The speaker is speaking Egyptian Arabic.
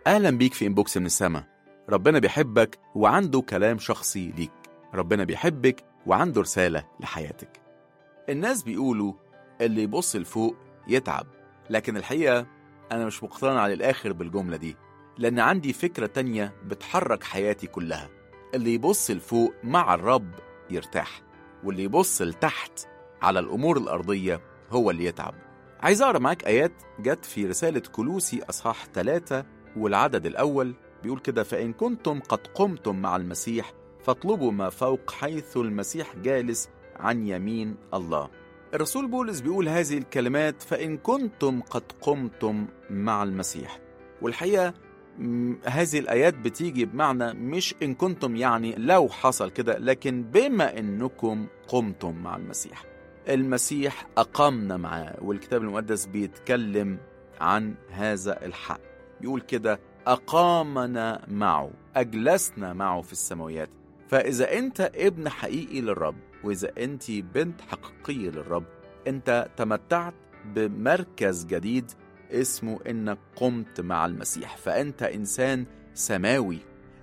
أهلا بيك في إنبوكس من السما ربنا بيحبك وعنده كلام شخصي ليك ربنا بيحبك وعنده رسالة لحياتك الناس بيقولوا اللي يبص لفوق يتعب لكن الحقيقة أنا مش مقتنع للآخر بالجملة دي لأن عندي فكرة تانية بتحرك حياتي كلها اللي يبص لفوق مع الرب يرتاح واللي يبص لتحت على الأمور الأرضية هو اللي يتعب عايز أقرأ معاك آيات جت في رسالة كلوسي أصحاح 3 والعدد الأول بيقول كده فإن كنتم قد قمتم مع المسيح فاطلبوا ما فوق حيث المسيح جالس عن يمين الله الرسول بولس بيقول هذه الكلمات فإن كنتم قد قمتم مع المسيح والحقيقة م- هذه الآيات بتيجي بمعنى مش إن كنتم يعني لو حصل كده لكن بما إنكم قمتم مع المسيح المسيح أقامنا معاه والكتاب المقدس بيتكلم عن هذا الحق بيقول كده أقامنا معه أجلسنا معه في السماويات فإذا أنت ابن حقيقي للرب وإذا أنت بنت حقيقية للرب أنت تمتعت بمركز جديد اسمه إنك قمت مع المسيح فأنت إنسان سماوي